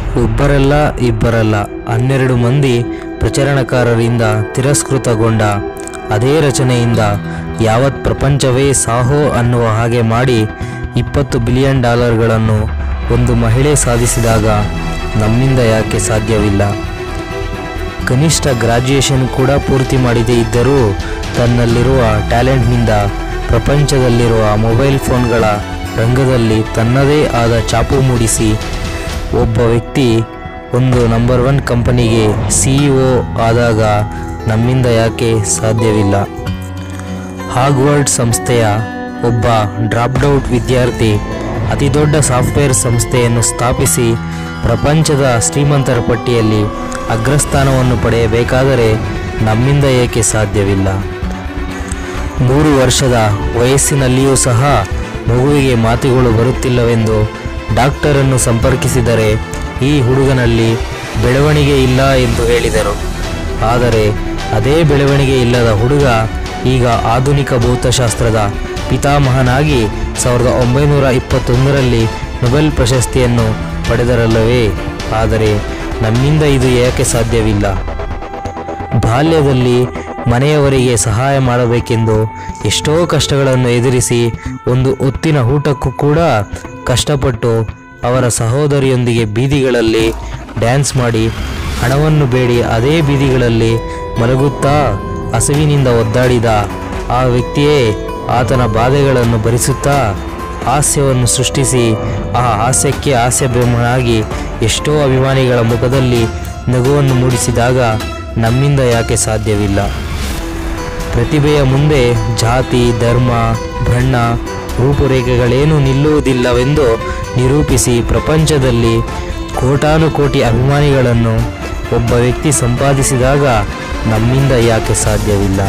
ಒಬ್ಬರಲ್ಲ ಇಬ್ಬರಲ್ಲ ಹನ್ನೆರಡು ಮಂದಿ ಪ್ರಚರಣಕಾರರಿಂದ ತಿರಸ್ಕೃತಗೊಂಡ ಅದೇ ರಚನೆಯಿಂದ ಯಾವತ್ ಪ್ರಪಂಚವೇ ಸಾಹೋ ಅನ್ನುವ ಹಾಗೆ ಮಾಡಿ ಇಪ್ಪತ್ತು ಬಿಲಿಯನ್ ಡಾಲರ್ಗಳನ್ನು ಒಂದು ಮಹಿಳೆ ಸಾಧಿಸಿದಾಗ ನಮ್ಮಿಂದ ಯಾಕೆ ಸಾಧ್ಯವಿಲ್ಲ ಕನಿಷ್ಠ ಗ್ರಾಜ್ಯುಯೇಷನ್ ಕೂಡ ಪೂರ್ತಿ ಮಾಡದೇ ಇದ್ದರೂ ತನ್ನಲ್ಲಿರುವ ಟ್ಯಾಲೆಂಟ್ನಿಂದ ಪ್ರಪಂಚದಲ್ಲಿರುವ ಮೊಬೈಲ್ ಫೋನ್ಗಳ ರಂಗದಲ್ಲಿ ತನ್ನದೇ ಆದ ಚಾಪು ಮೂಡಿಸಿ ಒಬ್ಬ ವ್ಯಕ್ತಿ ಒಂದು ನಂಬರ್ ಒನ್ ಕಂಪನಿಗೆ ಸಿಇಒ ಆದಾಗ ನಮ್ಮಿಂದ ಯಾಕೆ ಸಾಧ್ಯವಿಲ್ಲ ಹಾಗ್ವರ್ಡ್ ಸಂಸ್ಥೆಯ ಒಬ್ಬ ಡ್ರಾಪ್ಡ್ ಔಟ್ ವಿದ್ಯಾರ್ಥಿ ಅತಿದೊಡ್ಡ ಸಾಫ್ಟ್ವೇರ್ ಸಂಸ್ಥೆಯನ್ನು ಸ್ಥಾಪಿಸಿ ಪ್ರಪಂಚದ ಶ್ರೀಮಂತರ ಪಟ್ಟಿಯಲ್ಲಿ ಅಗ್ರಸ್ಥಾನವನ್ನು ಪಡೆಯಬೇಕಾದರೆ ನಮ್ಮಿಂದ ಏಕೆ ಸಾಧ್ಯವಿಲ್ಲ ಮೂರು ವರ್ಷದ ವಯಸ್ಸಿನಲ್ಲಿಯೂ ಸಹ ಮಗುವಿಗೆ ಮಾತುಗಳು ಬರುತ್ತಿಲ್ಲವೆಂದು ಡಾಕ್ಟರನ್ನು ಸಂಪರ್ಕಿಸಿದರೆ ಈ ಹುಡುಗನಲ್ಲಿ ಬೆಳವಣಿಗೆ ಇಲ್ಲ ಎಂದು ಹೇಳಿದರು ಆದರೆ ಅದೇ ಬೆಳವಣಿಗೆ ಇಲ್ಲದ ಹುಡುಗ ಈಗ ಆಧುನಿಕ ಭೌತಶಾಸ್ತ್ರದ ಪಿತಾಮಹನಾಗಿ ಸಾವಿರದ ಒಂಬೈನೂರ ಇಪ್ಪತ್ತೊಂದರಲ್ಲಿ ನೊಬೆಲ್ ಪ್ರಶಸ್ತಿಯನ್ನು ಪಡೆದರಲ್ಲವೇ ಆದರೆ ನಮ್ಮಿಂದ ಇದು ಏಕೆ ಸಾಧ್ಯವಿಲ್ಲ ಬಾಲ್ಯದಲ್ಲಿ ಮನೆಯವರಿಗೆ ಸಹಾಯ ಮಾಡಬೇಕೆಂದು ಎಷ್ಟೋ ಕಷ್ಟಗಳನ್ನು ಎದುರಿಸಿ ಒಂದು ಹೊತ್ತಿನ ಊಟಕ್ಕೂ ಕೂಡ ಕಷ್ಟಪಟ್ಟು ಅವರ ಸಹೋದರಿಯೊಂದಿಗೆ ಬೀದಿಗಳಲ್ಲಿ ಡ್ಯಾನ್ಸ್ ಮಾಡಿ ಹಣವನ್ನು ಬೇಡಿ ಅದೇ ಬೀದಿಗಳಲ್ಲಿ ಮಲಗುತ್ತಾ ಹಸಿವಿನಿಂದ ಒದ್ದಾಡಿದ ಆ ವ್ಯಕ್ತಿಯೇ ಆತನ ಬಾಧೆಗಳನ್ನು ಭರಿಸುತ್ತಾ ಹಾಸ್ಯವನ್ನು ಸೃಷ್ಟಿಸಿ ಆ ಹಾಸ್ಯಕ್ಕೆ ಹಾಸ್ಯಬ್ರಹ್ಮನಾಗಿ ಎಷ್ಟೋ ಅಭಿಮಾನಿಗಳ ಮುಖದಲ್ಲಿ ನಗುವನ್ನು ಮೂಡಿಸಿದಾಗ ನಮ್ಮಿಂದ ಯಾಕೆ ಸಾಧ್ಯವಿಲ್ಲ ಪ್ರತಿಭೆಯ ಮುಂದೆ ಜಾತಿ ಧರ್ಮ ಬಣ್ಣ ರೂಪುರೇಖೆಗಳೇನೂ ನಿಲ್ಲುವುದಿಲ್ಲವೆಂದು ನಿರೂಪಿಸಿ ಪ್ರಪಂಚದಲ್ಲಿ ಕೋಟಾನುಕೋಟಿ ಅಭಿಮಾನಿಗಳನ್ನು ಒಬ್ಬ ವ್ಯಕ್ತಿ ಸಂಪಾದಿಸಿದಾಗ ನಮ್ಮಿಂದ ಯಾಕೆ ಸಾಧ್ಯವಿಲ್ಲ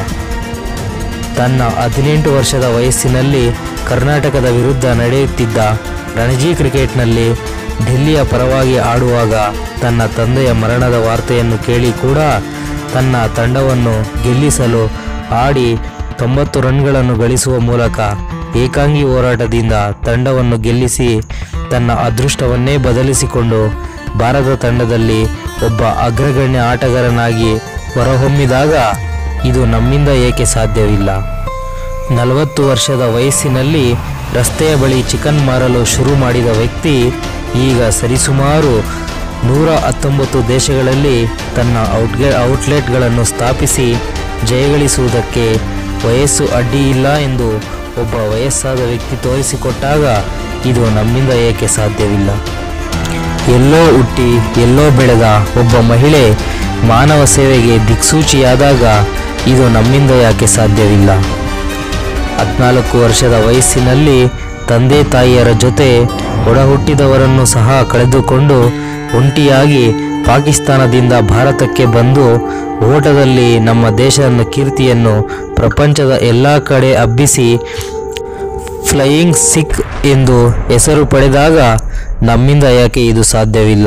ತನ್ನ ಹದಿನೆಂಟು ವರ್ಷದ ವಯಸ್ಸಿನಲ್ಲಿ ಕರ್ನಾಟಕದ ವಿರುದ್ಧ ನಡೆಯುತ್ತಿದ್ದ ರಣಜಿ ಕ್ರಿಕೆಟ್ನಲ್ಲಿ ಡೆಲ್ಲಿಯ ಪರವಾಗಿ ಆಡುವಾಗ ತನ್ನ ತಂದೆಯ ಮರಣದ ವಾರ್ತೆಯನ್ನು ಕೇಳಿ ಕೂಡ ತನ್ನ ತಂಡವನ್ನು ಗೆಲ್ಲಿಸಲು ಆಡಿ ತೊಂಬತ್ತು ರನ್ಗಳನ್ನು ಗಳಿಸುವ ಮೂಲಕ ಏಕಾಂಗಿ ಹೋರಾಟದಿಂದ ತಂಡವನ್ನು ಗೆಲ್ಲಿಸಿ ತನ್ನ ಅದೃಷ್ಟವನ್ನೇ ಬದಲಿಸಿಕೊಂಡು ಭಾರತ ತಂಡದಲ್ಲಿ ಒಬ್ಬ ಅಗ್ರಗಣ್ಯ ಆಟಗಾರನಾಗಿ ಹೊರಹೊಮ್ಮಿದಾಗ ಇದು ನಮ್ಮಿಂದ ಏಕೆ ಸಾಧ್ಯವಿಲ್ಲ ನಲವತ್ತು ವರ್ಷದ ವಯಸ್ಸಿನಲ್ಲಿ ರಸ್ತೆಯ ಬಳಿ ಚಿಕನ್ ಮಾರಲು ಶುರು ಮಾಡಿದ ವ್ಯಕ್ತಿ ಈಗ ಸರಿಸುಮಾರು ನೂರ ಹತ್ತೊಂಬತ್ತು ದೇಶಗಳಲ್ಲಿ ತನ್ನ ಔಟ್ಗೆ ಔಟ್ಲೆಟ್ಗಳನ್ನು ಸ್ಥಾಪಿಸಿ ಜಯಗಳಿಸುವುದಕ್ಕೆ ವಯಸ್ಸು ಅಡ್ಡಿ ಇಲ್ಲ ಎಂದು ಒಬ್ಬ ವಯಸ್ಸಾದ ವ್ಯಕ್ತಿ ತೋರಿಸಿಕೊಟ್ಟಾಗ ಇದು ನಮ್ಮಿಂದ ಏಕೆ ಸಾಧ್ಯವಿಲ್ಲ ಎಲ್ಲೋ ಹುಟ್ಟಿ ಎಲ್ಲೋ ಬೆಳೆದ ಒಬ್ಬ ಮಹಿಳೆ ಮಾನವ ಸೇವೆಗೆ ದಿಕ್ಸೂಚಿಯಾದಾಗ ಇದು ನಮ್ಮಿಂದ ಯಾಕೆ ಸಾಧ್ಯವಿಲ್ಲ ಹದಿನಾಲ್ಕು ವರ್ಷದ ವಯಸ್ಸಿನಲ್ಲಿ ತಂದೆ ತಾಯಿಯರ ಜೊತೆ ಒಡಹುಟ್ಟಿದವರನ್ನು ಸಹ ಕಳೆದುಕೊಂಡು ಒಂಟಿಯಾಗಿ ಪಾಕಿಸ್ತಾನದಿಂದ ಭಾರತಕ್ಕೆ ಬಂದು ಓಟದಲ್ಲಿ ನಮ್ಮ ದೇಶದ ಕೀರ್ತಿಯನ್ನು ಪ್ರಪಂಚದ ಎಲ್ಲ ಕಡೆ ಹಬ್ಬಿಸಿ ಫ್ಲೈಯಿಂಗ್ ಸಿಖ್ ಎಂದು ಹೆಸರು ಪಡೆದಾಗ ನಮ್ಮಿಂದ ಯಾಕೆ ಇದು ಸಾಧ್ಯವಿಲ್ಲ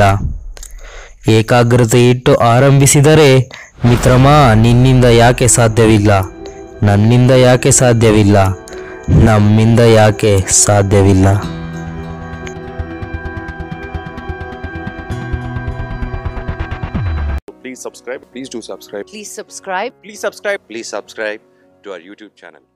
ಏಕಾಗ್ರತೆ ಇಟ್ಟು ಆರಂಭಿಸಿದರೆ ಮಿತ್ರಮ ನಿನ್ನಿಂದ ಯಾಕೆ ಸಾಧ್ಯವಿಲ್ಲ ನನ್ನಿಂದ ಯಾಕೆ ಸಾಧ್ಯವಿಲ್ಲ ನಮ್ಮಿಂದ ಯಾಕೆ ಸಾಧ್ಯವಿಲ್ಲ Please subscribe. Please do subscribe. Please subscribe. Please subscribe. Please subscribe to our YouTube channel.